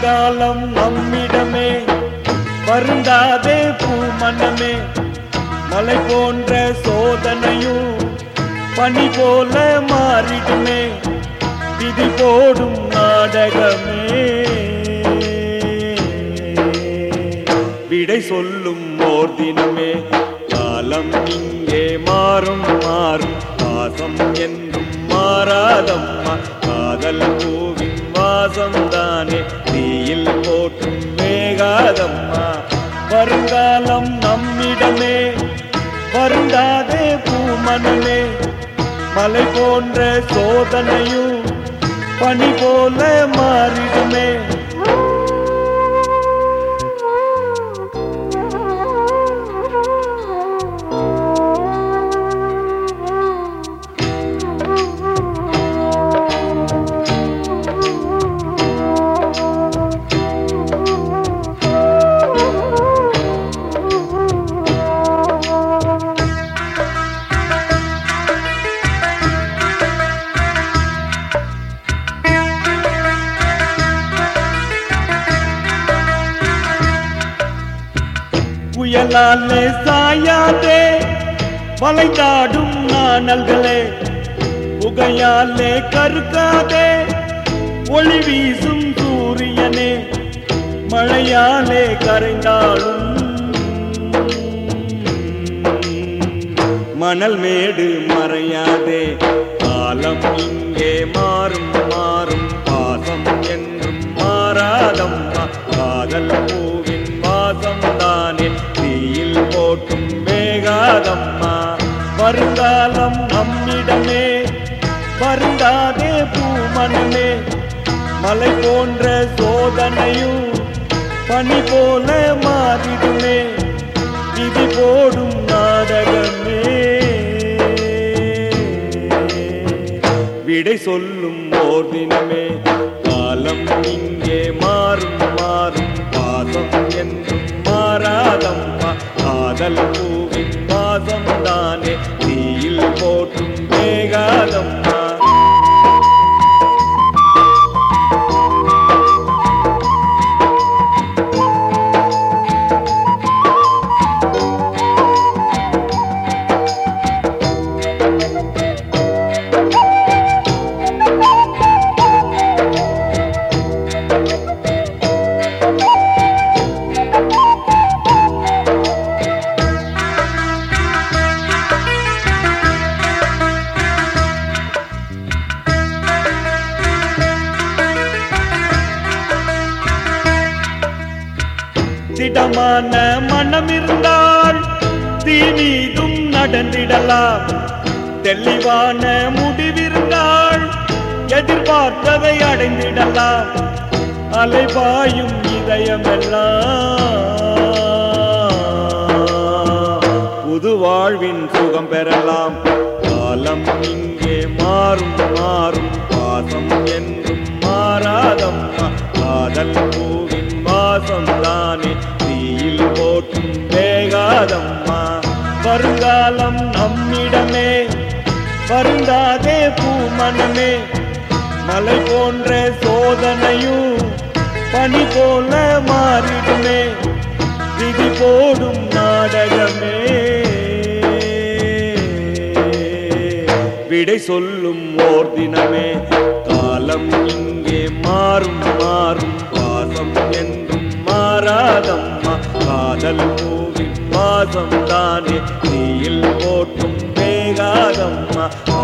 வருங்காலம் நம்மிடமே வருந்தாதே பூமனமே மலை போன்ற சோதனையும் பனி போல மாறிடுமே விதி போடும் நாடகமே விடை சொல்லும் ஓர் தினமே காலம் இங்கே மாறும் மாறும் பாசம் என்றும் மாறாதம்மா காதல் பூவின் வாசம் தானே தீயில் போற்றும் வேகாதம்மா வருங்காலம் நம்மிடமே வருந்தாதே பூமனமே மலை போன்ற சோதனையும் பனி போல மாறிடுமே புயலாலே சாயாதே வளைந்தாடும் நாணல்களே புகையாலே கருக்காதே ஒளி வீசும் சூரியனே மழையாலே கரைந்தாலும் மணல் மேடு மறையாதே காலம் இங்கே மாறும் மாறும் பாசம் என்றும் மாறாதம்மா காதல் பூவின் வாசம் தானே தீயில் போட்டும் வேகாதம்மா வருங்காலம் நம்மிடமே வருந்தாதே பூமனமே மலை போன்ற சோதனையும் பனி போல மாறிடுமே விதி போடும் நாடகமே விடை சொல்லும் ஓர் தினமே காலம் இங்கே மாறும் மாறும் பாசம் என்றும் மாறாதம்மா காதல் பூவின் வாசம் தானே தீயில் போட்டும் வேகாதம்மா திடமான மனம் இருந்தால் தீ மீதும் நடந்திடலாம் தெளிவான முடிவிருந்தால் எதிர்பார்த்ததை அடைந்திடலாம் அலைபாயும் இதயமெல்லாம் புது வாழ்வின் சுகம் பெறலாம் காலம் இங்கே மாறும் மாறும் பாசம் என்றும் மாறாதம்மா காதல் பூவின் வாசம் தானே தீயில் போட்டும் வேகாதம்மா வருங்காலம் நம்மிடமே வருந்தாதே பூமனமே மலை போன்ற சோதனையும் பனி போல மாறிடுமே விதி போடும் நாடகமே விடை சொல்லும் ஓர் தினமே காலம் இங்கே மாறும் மாறும் பாசம் என்றும் மாறாதம்மா காதல் பூவின் வாசம் தானே தீயில் போட்டும் வேகாதம்மா